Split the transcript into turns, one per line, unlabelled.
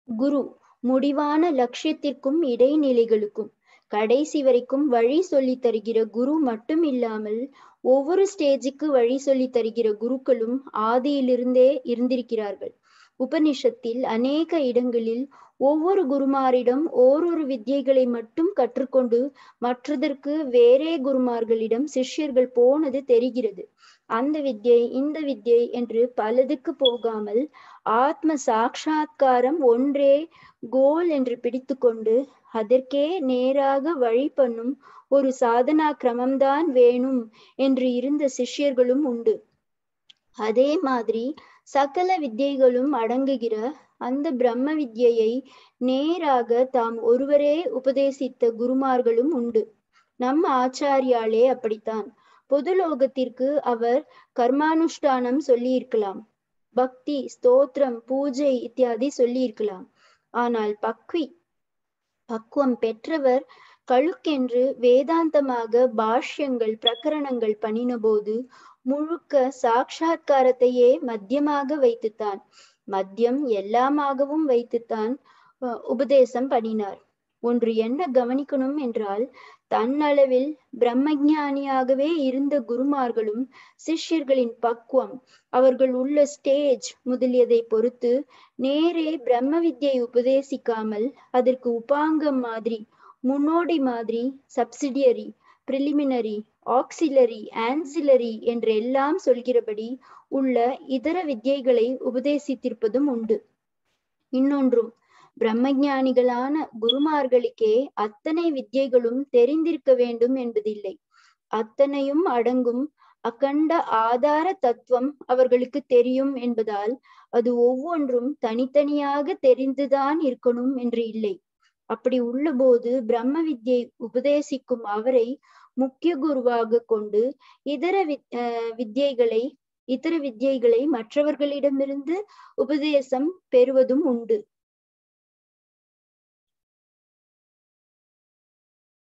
குரு முடிவான லட்சியத்திற்கும் இடைநிலைகளுக்கும் கடைசி வரைக்கும் வழி சொல்லி தருகிற குரு மட்டும் இல்லாமல் ஒவ்வொரு ஸ்டேஜுக்கு வழி சொல்லி தருகிற குருக்களும் ஆதியிலிருந்தே இருந்திருக்கிறார்கள் உபனிஷத்தில் அநேக இடங்களில் ஒவ்வொரு குருமாரிடம் ஓரொரு வித்தியைகளை மட்டும் கற்றுக்கொண்டு மற்றதற்கு வேறே குருமார்களிடம் சிஷ்யர்கள் போனது தெரிகிறது அந்த வித்யை இந்த வித்யை என்று பலதுக்கு போகாமல் ஆத்ம சாட்சா்காரம் ஒன்றே கோல் என்று பிடித்து கொண்டு அதற்கே நேராக வழி பண்ணும் ஒரு சாதனா கிரமம்தான் வேணும் என்று இருந்த சிஷ்யர்களும் உண்டு அதே மாதிரி சகல வித்தியைகளும் அடங்குகிற அந்த பிரம்ம வித்யை நேராக தாம் ஒருவரே உபதேசித்த குருமார்களும் உண்டு நம் ஆச்சாரியாலே அப்படித்தான் பொதுலோகத்திற்கு அவர் கர்மானுஷ்டானம் சொல்லி இருக்கலாம் பக்தி ஸ்தோத்திரம் பூஜை இத்தியாதி சொல்லி இருக்கலாம் ஆனால் பக்வி பக்குவம் பெற்றவர் கழுக்கென்று வேதாந்தமாக பாஷ்யங்கள் பிரகரணங்கள் பண்ணின போது முழுக்க சாட்சா்காரத்தையே மத்தியமாக வைத்துத்தான் மத்தியம் எல்லாமாகவும் வைத்துத்தான் உபதேசம் பண்ணினார் ஒன்று என்ன கவனிக்கணும் என்றால் தன்னளவில் பிரம்மஞானியாகவே இருந்த குருமார்களும் சிஷ்யர்களின் பக்குவம் அவர்கள் உள்ள ஸ்டேஜ் முதலியதை பொறுத்து நேரே பிரம்ம வித்யை உபதேசிக்காமல் அதற்கு உபாங்கம் மாதிரி முன்னோடி மாதிரி சப்சிடியரி பிரிலிமினரி ஆக்சிலரி ஆன்சிலரி என்றெல்லாம் சொல்கிறபடி உள்ள இதர வித்யைகளை உபதேசித்திருப்பதும் உண்டு இன்னொன்றும் பிரம்மஞானிகளான குருமார்களுக்கே அத்தனை வித்யைகளும் தெரிந்திருக்க வேண்டும் என்பதில்லை அத்தனையும் அடங்கும் அகண்ட ஆதார தத்துவம் அவர்களுக்கு தெரியும் என்பதால் அது ஒவ்வொன்றும் தனித்தனியாக தெரிந்துதான் இருக்கணும் என்று இல்லை அப்படி உள்ளபோது பிரம்ம வித்யை உபதேசிக்கும் அவரை முக்கிய குருவாக கொண்டு இதர வித்யைகளை இதர வித்யைகளை மற்றவர்களிடமிருந்து உபதேசம் பெறுவதும் உண்டு